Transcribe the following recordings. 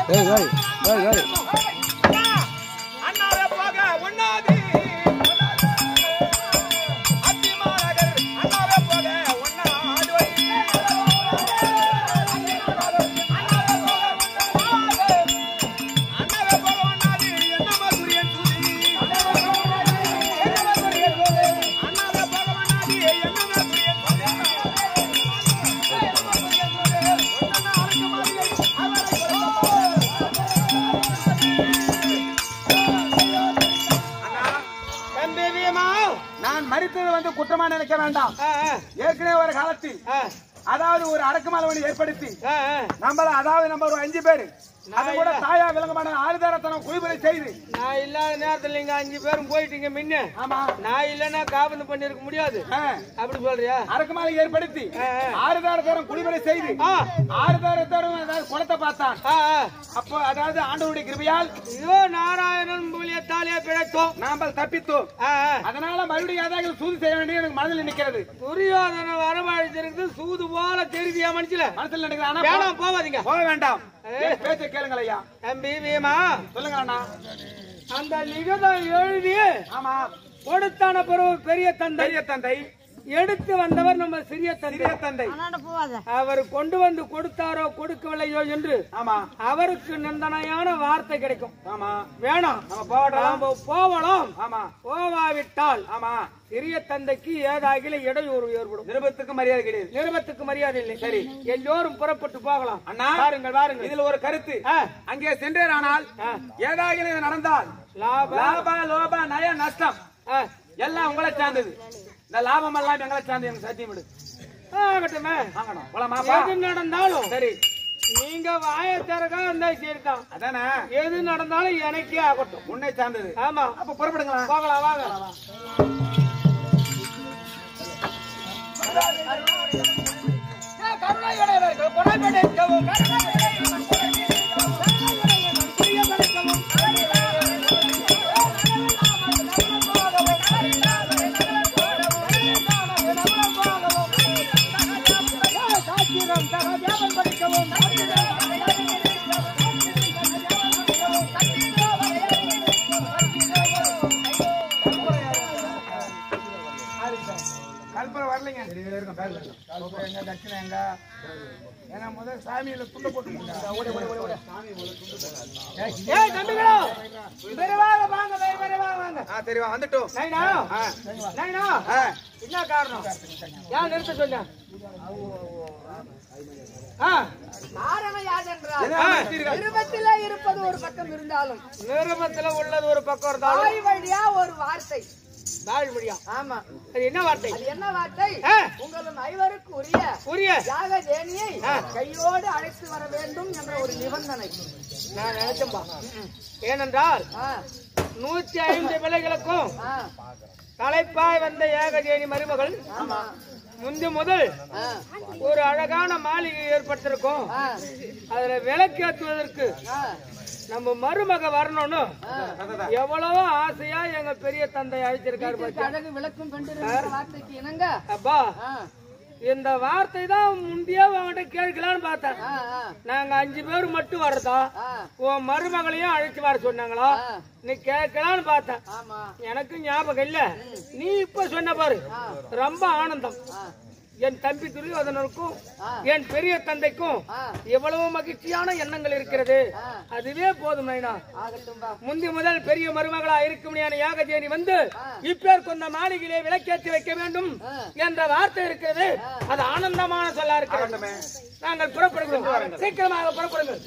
ஏய் ஏய் ஏய் ஏய் அண்ணாவே போக ஒண்ணாதி அத்திமாநகர் அண்ணாவே போக ஒண்ணாதி வை. அண்ணாவே போக ஒண்ணாதி என்னம்மா துரியன் துதி. அண்ணாவே போக ஒண்ணாதி என்னம்மா துரியன் துதி. தம்பி வீமா நான் மறித்தது வந்து குற்றமா நினைக்க வேண்டாம் ஆ, ஆ, ஏற்கனவே ஒரு காலத்தில் ஆ, அதாவது ஒரு அடக்குமாலை ஏற்படுத்தி ஆ, ஆ. நம்மள அதாவது நம்ம ஒரு அஞ்சு பேரு அது கூட தாயா விளங்கமான ஆறுதாரத்தனம் குளிபலை செய்து நான் இல்லாத நேரத்துல நீங்க அஞ்சு பேரும் போயிட்டீங்க முன்ன ஆமா நான் இல்லைன்னா காபந்து பண்ணிருக்க முடியாது ஆ, அப்படி சொல்றியா அடக்குமாலை ஏற்படுத்தி ஆ, ஆ. ஆறுதாரத்தனம் குளிபலை செய்து ஆ, ஆறுதாரத்தரம் அதாவது குளத்தை பார்த்தான் ஆ, ஆ. அப்போ அதாவது ஆண்டவருடைய கிருபையால் இதோ நாராயணன் மூலியத்தாலே பிழைத்தோம் நாமல் தப்பித்தோம் ஆ, ஆ. அதனால மறுபடியும் அதாவது சூது செய்ய வேண்டிய எனக்கு மனதில் நிக்கிறது துரியோதன வரவழைச்சிருக்கு சூது போல தெரியுதியா மனுஷல மனசில் நினைக்கிறேன் ஆனா வேணாம் போவாதீங்க போக வேண்டாம் என் பேச்சை கேளுங்கள் ஐயா தம்பி வீமா சொல்லுங்க அண்ணா அந்த லிகதம் எழுதி ஆமா கொடுத்தான பிறகு பெரிய தந்தை பெரிய தந்தை எடுத்து வந்தவர் நம்ம சிறிய தந்தை சிறிய தந்தை அவர் கொண்டு வந்து கொடுத்தாரோ கொடுக்கவில்லையோ என்று ஆமா அவருக்கு நிந்தனையான வார்த்தை கிடைக்கும் ஆமா வேணாம் நம்ம போகலாம் நாம போவலாம் ஆமா போவாவிட்டால் ஆமா சிறிய தந்தைக்கு ஏதாகில இடையூறு ஏற்படும் நிருபத்துக்கு மரியாதை கிடையாது நிருபத்துக்கு மரியாதை இல்லை சரி எல்லோரும் புறப்பட்டு போகலாம் அண்ணா வாருங்கள் வாருங்கள் இதுல ஒரு கருத்து ஆ, அங்கே சென்றேரானால் ஏதாவது இது நடந்தால் லாபம் லாப லோப நய நஷ்டம் ஆ, எல்லாம் உங்களை சார்ந்தது இந்த லாபம் எல்லாம் எங்களை சார்ந்து எனக்கு சத்தியம் விடு ஆகட்டுமே வாங்கணும் போலாமாப்பா எது நடந்தாலும் சரி நீங்க வாய திறக்கா இருந்தா சரிதான் அதானே எது நடந்தாலும் எனக்கே ஆகட்டும் உன்னை சார்ந்தது ஆமா அப்ப புறப்படுங்களா போகலாம் வாங்க கல்பனை வரலைங்க இருக்கும் பேர்ல கல்பனை எங்க தட்சிணை எங்க ஏன்னா முதல் சாமியில துண்டு போட்டு ஓடி ஓடி ஓடி ஓடி ஏய் தம்பிகளா விரைவாக வாங்க விரை- விரைவாக வாங்க ஆ சரி வா வந்துட்டோம் நைனா நைனா ஆ என்ன காரணம் ஏன் நிறுத்த சொன்ன ஆ, காரணம் யாதென்றால் என்ன நிறுத்தீர்கள்? நிருபத்திலே இருப்பது ஒரு பக்கம் இருந்தாலும் நிருபத்துல உள்ளது ஒரு பக்கம் இருந்தாலும் வாய் வழியா ஒரு வார்த்தை தாழ் முடியா ஆமா அது என்ன வார்த்தை அது என்ன வார்த்தை ஆ, உங்களும் ஐவருக்கு உரிய புரிய யாக தேனியை கையோடு அழைத்து வர வேண்டும் என்ற ஒரு நிபந்தனை நான் நினைச்சேன்பா ஏனென்றால் ஆ, நூத்தி ஐந்து விலைகளுக்கும் ஆ, தலைப்பாய் வந்த ஏகஜேனி மருமகள் ஆமா முந்தி முதல் ஆ, ஒரு அழகான மாளிகை ஏற்பட்டிருக்கும் ஆ, அதுல விளக்கேற்றுவதற்கு ஆ, நம்ம மருமக வரணும்னு எவ்வளவோ ஆசையா எங்க பெரிய தந்தை அழைச்சிருக்காரு வீட்டிற்கு பாத்தியா. அழகு விளக்கும் கொண்டிருக்கிற வார்த்தைக்கு இணங்க அப்பா ஆ, இந்த வார்த்தை தான் முந்தைய அவன்கிட்ட கேட்கலான்னு பார்த்தேன் ஆ, ஆ, நாங்க அஞ்சு பேர் மட்டும் வரதா ஆ, உன் மருமகளையும் அழைச்சு வர சொன்னாங்களா ஆ. நீ கேட்கலான்னு பார்த்தேன் ஆமா எனக்கு ஞாபகம் இல்ல நீ இப்ப சொன்ன பாரு ரொம்ப ஆனந்தம் என் தம்பி துரியோதனனுக்கும் ஆ. என் பெரிய தந்தைக்கும் ஆ. எவ்வளவு மகிழ்ச்சியான எண்ணங்கள் இருக்கிறது ஆ. அதுவே போதும் நைனா ஆகட்டும் பா முந்தி முதல் பெரிய மருமகளா இருக்கும்படியான யாகஜேனி வந்து இப்பேர் கொண்ட மாளிகையிலே விளக்கேற்றி வைக்க வேண்டும் என்ற வார்த்தை இருக்கிறது அது ஆனந்தமான சொல்லா இருக்கிறது நாங்கள் புறப்படுகிறோம் சீக்கிரமாக புறப்படுங்கள்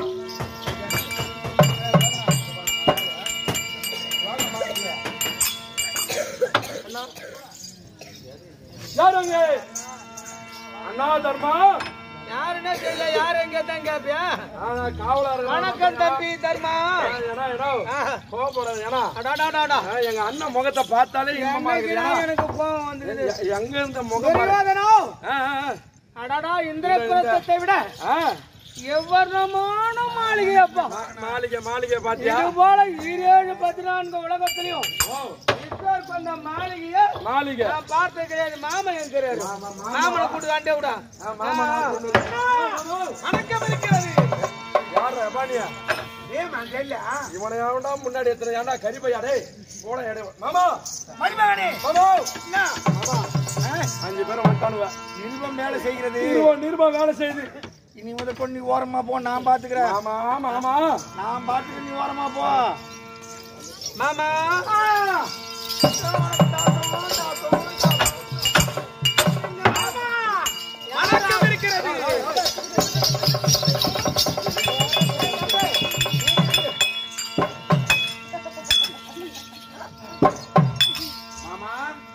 யாருங்க அண்ணா தர்மா யாருன்னே தெரியல யாரு எங்க தான் கேப்பியா ஆனா காவலர் வணக்கம் தம்பி தர்மா ஏடா ஏடா கோபப்படாத ஏடா அடாடாடாடா. ஆ, எங்க அண்ணன் முகத்தை பார்த்தாலே இன்பமா என்னைக்கு இருக்குடா. தான் எனக்கு கோபம் வந்தது எ- எங்க இருந்த முகம் பாரு. துரியோதனம் ஆ, ஆ, அடாடா இந்திரபுரத்தை விட ஆ. எவ்வளமான மாளிகை அப்பா மா- மாளிகை மாளிகை பாத்தியா இது போல ஈரேழு பதினான்கு உலகத்திலையும் இப்பேர் கொண்ட மாளிகையை மாளிகை நான் பார்த்தது கிடையாது மாமன் இருக்கிறாரு மாமனை கூட்டு காண்டே விடா வணக்கம் இருக்கிறது யார் எபானியா ஏன் நான் தெரியல இவனை ஏன்டா முன்னாடி எத்தனை ஏன்டா கரிபையா டேய் போட எடை மாமா மருமகனே மாமா என்ன அஞ்சு பேரும் வந்துட்டானுவ நிருபம் வேலை செய்கிறது நிருபம் நிருபம் வேலை செய்யுது இனி முதல் கொண்டு நீ ஓரமா போ நான் பாத்துக்கிறேன் ஆமா மாமா நான் பாத்துக்கிறேன் நீ ஓரமா போ மாமா வணக்கம் இருக்கிறது மாமா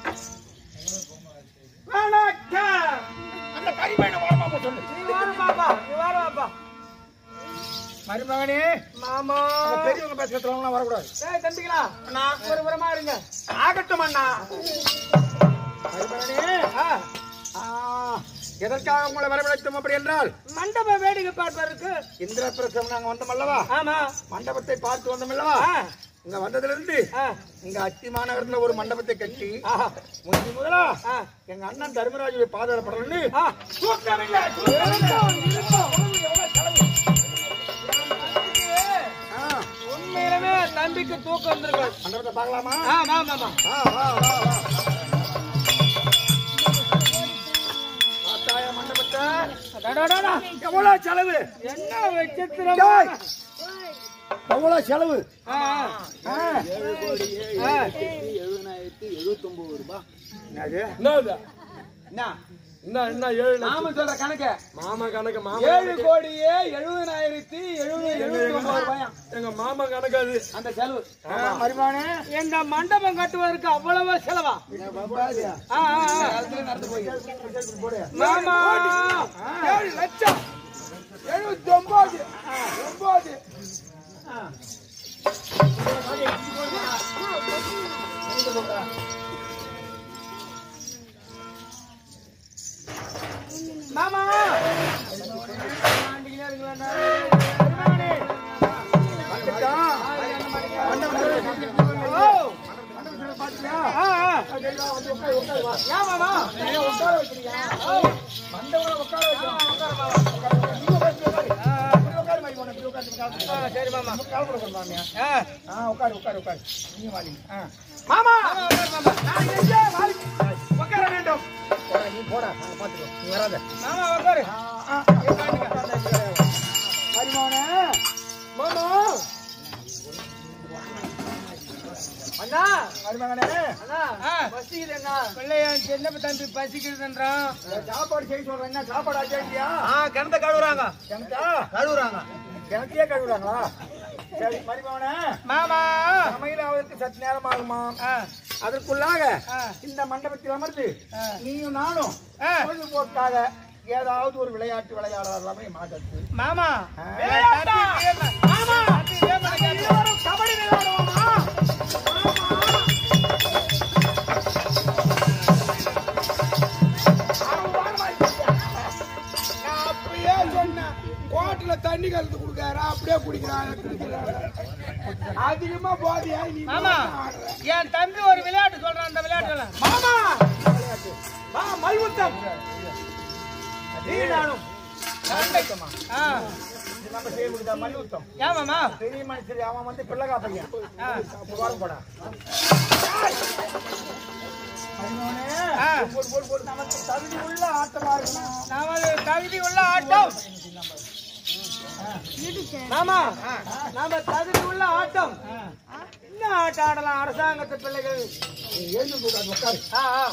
வணக்கம் அந்த கரிமேன ஓரமா போ சொல்லு நீ வாரு பாப்பா நீ வாரு பாப்பா மருமகனே மாமா அந்த பெரியவங்க பேசுறதுலாம் வரக்கூடாது ஏய் தம்பிகளா நான் ஒரு புறமா இருங்க ஆகட்டும் அண்ணா மருமகனே ஆ, ஆ, எதற்காக உங்களை வரவழைத்தோம் அப்படி என்றால் மண்டப வேடிக்கை பார்ப்பதற்கு இந்திர பிரசவம் நாங்க வந்தோம் அல்லவா ஆமா மண்டபத்தை பார்த்து வந்தோம் அல்லவா ஆ, இங்க வந்ததுல இருந்து ஆ, இங்க அத்தி மாநகரத்துல ஒரு மண்டபத்தை கட்டி ஆஹா, முந்தி முதலா ஆ, எங்க அண்ணன் தர்மராஜுடைய பாதாளப்படலன்னு ஆ. தூக்கமில்லை, ஆ, உண்மையிலுமே தம்பிக்கு தூக்கம் வந்திருக்கு மண்டபத்தை பார்க்கலாமா ஆ, வா மாமா ஆ, வா, வா, வா. பார்த்தாயா மண்டபத்தை அடடடடா, எவ்வளவு செலவு என்ன விசித்திரம் டேய், எவ்வளவு செலவு ஆ, ஆ, ஆ. ஆ. என்னது? என்ன இது? என்ன? என்ன என்ன ஏழு லட்சம்? நாம சொல்ற கணக்கு மாமா கணக்கு மாமா ஏழு கணக்கு. கோடியே எழுபதாயிரத்தி எழுபது எழுபத்தி ஒன்பது ரூபாயா எங்க மாமா கணக்கு அது அந்த செலவு மருமானே இந்த மண்டபம் கட்டுவதற்கு அவ்வளவு செலவா ஆ, ஆ, ஆ. மாமா ஏழு லட்சம் எழுபத்தி ஒன்பது ஒன்பது மாமா ஓ. ஆ, ஆ. ஏன் மாமா ஆ, சரி மாமா ஆ. மாமா நான் எங்கே வாரி- உட்கார வேண்டும் போடா, நீ போடா நான் பாத்துக்கோ நீ வராத மாமா உட்காரு மருமானே மாமா அண்ணா மருமகனே அண்ணா பசிக்குதுங்க பிள்ளையான் சின்ன தம்பி பசிக்குதுன்றான் சாப்பாடு செய்ய சொல்றேன் என்ன சாப்பாடு ஆச்சா இல்லையா கிணத்த கழுவுறாங்க கிணத்தா கழுவுறாங்க கிணத்தையே கழுவுறாங்களா சரி மருமகனே மாமா சமையல் ஆவதற்கு சற்று நேரம் ஆகுமா ஆ, அதற்குள்ளாக ஆ. இந்த மண்டபத்தில் அமர்ந்து நீயும் நானும் ஆ. பொழுதுபோக்காக ஏதாவது ஒரு விளையாட்டு விளையாடலாமே மாட்டத்து மாமா விளையாட்டா? மாமா இருவரும் கபடி விளையாடுவோமா நான் அப்படியே சொன்னேன் கோட்டில தண்ணி கலந்து கொடுக்காரா அப்படியே குடிக்கிறாங்க குடிக்கிறாங்க அதிகமா போதியா நீ மாமா என் தம்பி ஒரு விளையாட்டு சொல்றான் அந்த விளையாட்டுல மாமா வா மல்யுத்தம் நீ நானும் ஆ, இது நம்ம செய்ய முடியுதா மல்யுத்தம் ஏன் மாமா பெரிய மனுஷன் அவன் வந்து பிள்ளைகா பையன் வரும் போடா ஆ. போடு, போடு, போடு. நமக்கு தகுதி உள்ள ஆட்டமா இருக்கணும் நமது தகுதி உள்ள ஆட்டம் மாமா நாம தகுதி உள்ள ஆட்டம் என்ன ஆட்டம் ஆடலாம் அரசாங்கத்து பிள்ளைகள் நீ எழுந்து கூடாது உட்காரு ஆ, ஆ.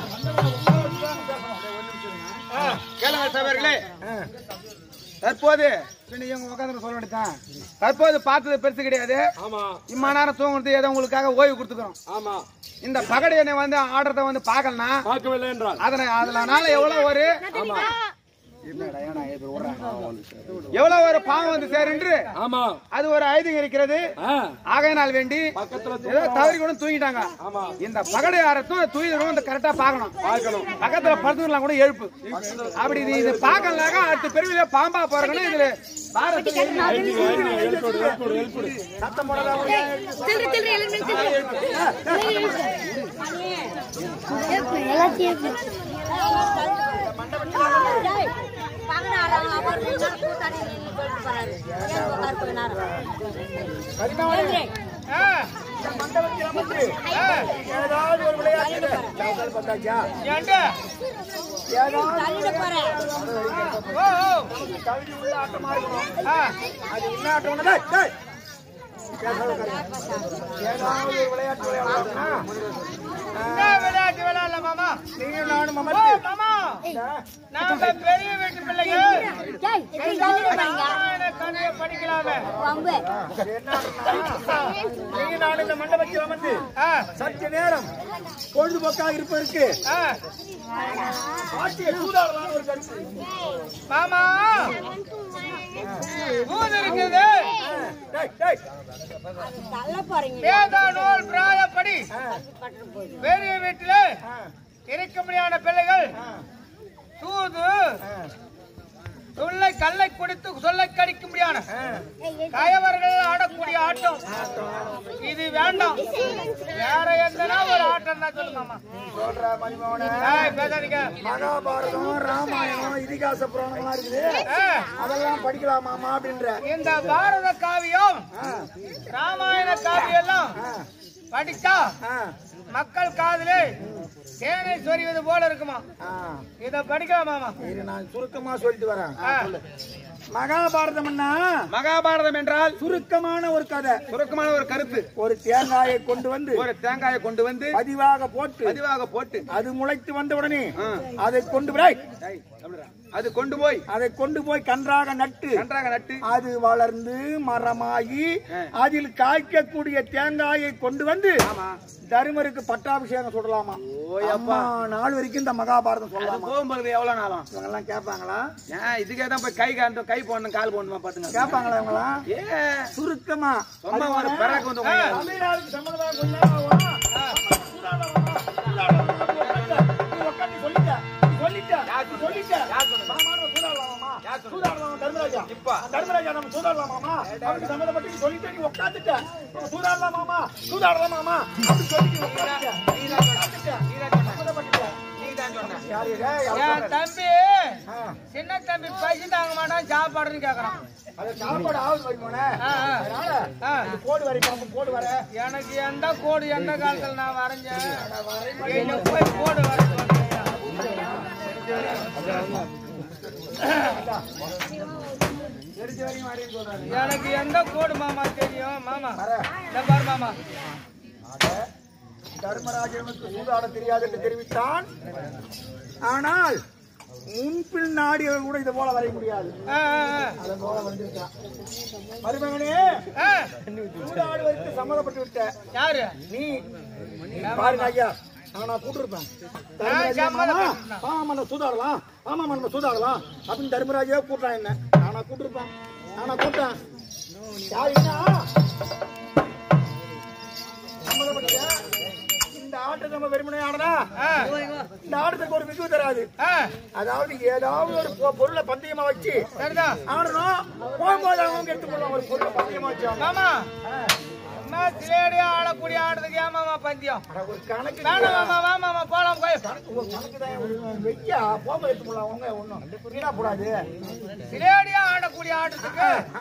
ஆ. கேளுங்க சபர்களே தற்போது பின்ன இவங்க உட்காந்து சொல்ல வேண்டியதான் தற்போது பார்த்தது பெருசு கிடையாது ஆமா இம்மா நேரம் தூங்குறது ஏதோ உங்களுக்காக ஓய்வு கொடுத்துக்கிறோம் ஆமா இந்த பகடி எண்ணெய் வந்து ஆடுறத வந்து பார்க்கலனா பார்க்கவில்லை என்றால் அதனை அதனால எவ்வளவு ஒரு என்னடா, ஏன்டா இப்படி விடுறாங்க? எவ்வளவு ஒரு பாவம் வந்து சேருன்று ஆமா அது ஒரு ஐதீகம் இருக்கிறது ஆ, ஆகையினால் வேண்டி பக்கத்துல ஏதோ தவறி கூட தூங்கிட்டாங்க ஆமா இந்த பகடை ஆரத்தும் தூயிரும் இந்த கரெக்டா பார்க்கணும் பார்க்கணும் பக்கத்துல படுத்துக்கலாம் கூட எழுப்பு அப்படி இது இது பார்க்கலனாக்கா அடுத்த பெருவில பாம்பா போறதுன்னு இதுல பாரத்தை எழுப்போடு எழுப்போடு எழுப்போடு சத்தம் போடாத சில்லறை சில்லறை எல்லாமே எல்லாத்தையும் பகடாரா அவர் கூத்தாடி கரிமாவளே, ஆ, இந்த மண்டபத்தில் அமர்ந்து, ஏதாவது ஒரு விளையாட்டு சாப்பாடு பார்த்தாச்சா? ஏன்டா? ஏதாவது ஓ, ஓ, தகுதி உள்ள ஆட்டமா இருக்கணும். ஆ, அது என்ன ஆட்டம்னா, டேய், டேய். பேசாத உட்காரு. ஏதாவது ஒரு விளையாட்டு விளையாடணும்னா, என்ன விளையாட்டு விளையாடல மாமா நீயும் நானும் ஓ அமர்ந்து, மாமா நாம பெரிய வீட்டு பிள்ளைங்க ராமாயண கதையை படிக்கலாமே அது என்ன ஆட்டம்னா, நீயும் நானும் இந்த மண்டபத்தில் அமர்ந்து ஆ, சற்று நேரம் பொழுதுபோக்காக இருப்பதற்கு ஆ, பாட்டியை சூதாடலாம் ஒரு கருத்து மாமா ஊது இருக்குது டேய், டேய். வேத நூல் பிராயப்படி பெரிய வீட்டில இருக்க முடியாத பிள்ளைகள் தூது சொல்லை கல்லை கொடுத்து சொல்லை கடிக்க முடியாத கயவர்கள் ஆடக்கூடிய ஆட்டம் இது வேண்டாம் வேற எந்தனா ஒரு ஆட்டம் தான் சொல்லு மாமா சொல்ற மணிமோகனே, ஏய், பேசாதீங்க மகாபாரதம் ராமாயணம் இதிகாச புராணம்லாம் இருக்குது ஆ, அதெல்லாம் படிக்கலாமாமா அப்படின்ற இந்த பாரத காவியம் ராமாயண காவியம் எல்லாம் படிச்சா ஆ, மக்கள் காதிலே தேனை சொறிவது போல இருக்குமா ஆ. இத படிக்கலாம் மாமா இரு, நான் சுருக்கமா சொல்லிட்டு வரேன் ஆ. மகாபாரதம்னா மகாபாரதம் என்றால் சுருக்கமான ஒரு கதை சுருக்கமான ஒரு கருத்து ஒரு தேங்காயை கொண்டு வந்து ஒரு தேங்காயை கொண்டு வந்து பதிவாக போட்டு பதிவாக போட்டு அது முளைத்து வந்த உடனே ஆ. அதை கொண்டு போய் டேய், அப்படிடா. அது கொண்டு போய் அதை கொண்டு போய் கன்றாக நட்டு நன்றாக நட்டு அது வளர்ந்து மரமாகி அதில் காய்க்கக்கூடிய தேங்காயை கொண்டு வந்து ஆமா தருமருக்கு பட்டாபிஷேகம் சொல்லலாமா அம்மா நாள் வரைக்கும் இந்த மகாபாரதம் அது சொல்லலாமா போகும்போது எவ்வளவு நாளும் இவங்க எல்லாம் கேட்பாங்களா ஏன் இதுக்கே தான் போய் கை காட்டும் கை போடணும் கால் போடணுமா பாத்துங்க கேட்பாங்களா இவங்களாம் ஏ சுருக்கமா சும்மா ஒரு பிறகு வந்து உட்காந்து. தமிழ்நாடுக்கு சம்மந்தமாக கொஞ்ச நேரம் ஆகும். சூதாடலாமா? சூதாடலாமா? நீ உட்கார்ந்து சொல்லிட்ட. நீ சொல்லிட்ட. நீ சொல்லிட்ட. மாமான்னு சூதாடலாமாமா? சூதாடலாமா, தர்மராஜா? தர்மராஜா, நம்ம சூதாடலாமாமா? அவனுக்கு சம்மந்தப்பட்டு நீ சொல்லிட்ட, நீ உட்கார்ந்துட்ட. நம்ம சூதாடலாமாமா? சூதாடலாமாமா? அப்படி சொல்லி நீ உட்கார்ந்துட்ட. நீ உட்கார்ந்துட்ட. சம்மந்தப்பட்டுட்ட. யாரு? ஏய், என் அவன் தம்பி ஆ. சின்ன தம்பி பசி தாங்க மாட்டான் சாப்பாடுன்னு கேக்குறான் அது சாப்பாடு ஆகுது வருமானே. ஆ, ஆ. அதனால ஆ. இது போடு வரை பாம்பு, போடு வர எனக்கு எந்த கோடு எந்த காலத்துல நான் வரைஞ்சேன் என்ன போய் கோடு வர சொல்றியா? தெரிஞ்ச வரையும் வரேன்னு சொல்றாரு எனக்கு எந்த கோடு மாமா தெரியும் மாமா இந்த பாரு மாமா தர்மராஜனுக்கு சூதாட தெரியாது என்று தெரிவித்தான் ஆனால் முன்பின் நாடியவர்கள் கூட இது போல வரைய முடியாது ஆ, ஆ, அதன் போல வந்திருக்கான் மருமகனே ஆ. ஆ, சூதாடுவதற்கு சம்மதப்பட்டு விட்ட யாரு நீ நீ பாருங்க ஐயா நான் நான் கூட்டிருப்பேன் தர்மராஜா, மாமா ஆமா நம்ம சூதாடலாம் ஆமா நம்ம சூதாடலாம் அப்படின்னு தர்மராஜா கூட்டான் என்ன நானா கூட்டிருப்பேன் நானா கூட்டேன் யார் என்ன சம்மதப்பட்ட இந்த ஆட்டத்தை நம்ம வெறுமனே ஆடனா ஆ, இந்த ஆட்டத்துக்கு ஒரு மிகு தராது ஆ, அதாவது ஏதாவது ஒரு பொ- பொருளை பந்தயமா வச்சு சரிதான் ஆடணும் போகும்போது அவங்க எடுத்து போடலாம் ஒரு பொருளை பந்தயமா வச்சு ஆடணும். மாமா அம்மா சிலேடியா ஆடக்கூடிய ஆடுறதுக்கு ஏன் மாமா பந்தயம் அட, ஒரு கணக்கு வேணாம் மாமா வா மாமா போலாம் போய் ஒரு கணக்கு தான் ஒரு வெய்யா போகும்போது எடுத்து போடலாம் அவங்க ஒண்ணும் வீணா போடாது சிலேடியா ஆடக்கூடிய ஆட்டத்துக்கு